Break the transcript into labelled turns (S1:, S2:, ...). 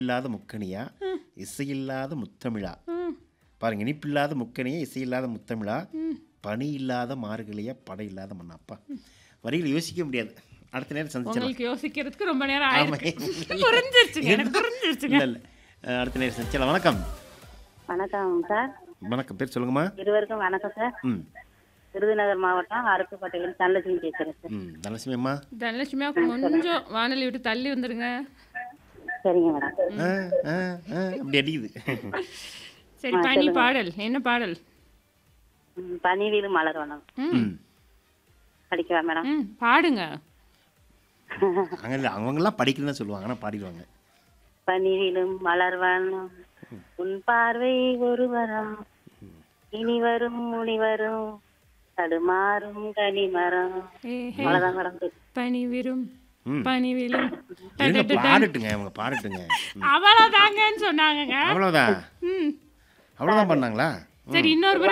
S1: இல்லாத முக்கணியா இசையில்லாத முத்தமிழா
S2: ம்
S1: பாருங்க இனிப்பில்லாத முக்கணியா இசையில்லாத முத்தமிழா பனி இல்லாத மார்கழியா படை இல்லாத மண்ணாப்பா வரிகள் யோசிக்க முடியாது அடுத்த நேரம் சந்திச்சிடலாம்
S2: உங்களுக்கு யோசிக்கிறதுக்கு ரொம்ப நேரம்
S1: ஆமா.
S2: ஆயிருக்கு புரிஞ்சிருச்சுங்க எனக்கு புரிஞ்சிருச்சுங்க
S1: இல்லை இல்லை அஹ், அடுத்த நேரம் சந்திச்சிடலாம் வணக்கம்
S3: வணக்கம் சார்
S1: வணக்கம் பேர் சொல்லுங்கம்மா
S3: இருவருக்கும் வணக்கம் சார்
S1: ம்
S3: விருதுநகர் மாவட்டம் அருப்புக்கோட்டையில் தனலட்சுமி பேசுகிறேன் சார்
S1: ம் தனலட்சுமி அம்மா
S2: தனலட்சுமியா கொஞ்சம் வானொலி விட்டு தள்ளி வந்துருங்க
S3: சரிங்க மேடம்
S1: ஆ, ஆ, ஆ, அப்படி அடிக்குது
S2: சரி பனி பாடல் என்ன பாடல்
S3: ம், பனிவீடு மலர் வனம்
S2: ம்
S1: ம்
S3: படிக்கவா மேடம்
S2: ம் பாடுங்க
S1: அங்கே இல்லை அவங்கெல்லாம் படிக்கணும்னு தான் சொல்லுவாங்க ஆனால் பாடிடுவாங்க
S3: பனிவிலும் மலர் வனம் உன் பார்வை ஒரு வரம் இனி வரும் முனி வரும் தடுமாறும் கனிமரம்
S2: ஏ ஹே
S3: அவ்வளவுதான் மேடம்
S2: பனி விரும்
S1: ம்.
S2: பனி விழும்
S1: இருங்க பாடட்டுங்க அவங்க பாடட்டுங்க
S2: அவ்வளோதாங்கன்னு சொன்னாங்கங்க
S1: அவ்வளோதான்
S2: ம்
S1: அவ்வளோதான் பண்ணாங்களா
S2: சரி இன்னொரு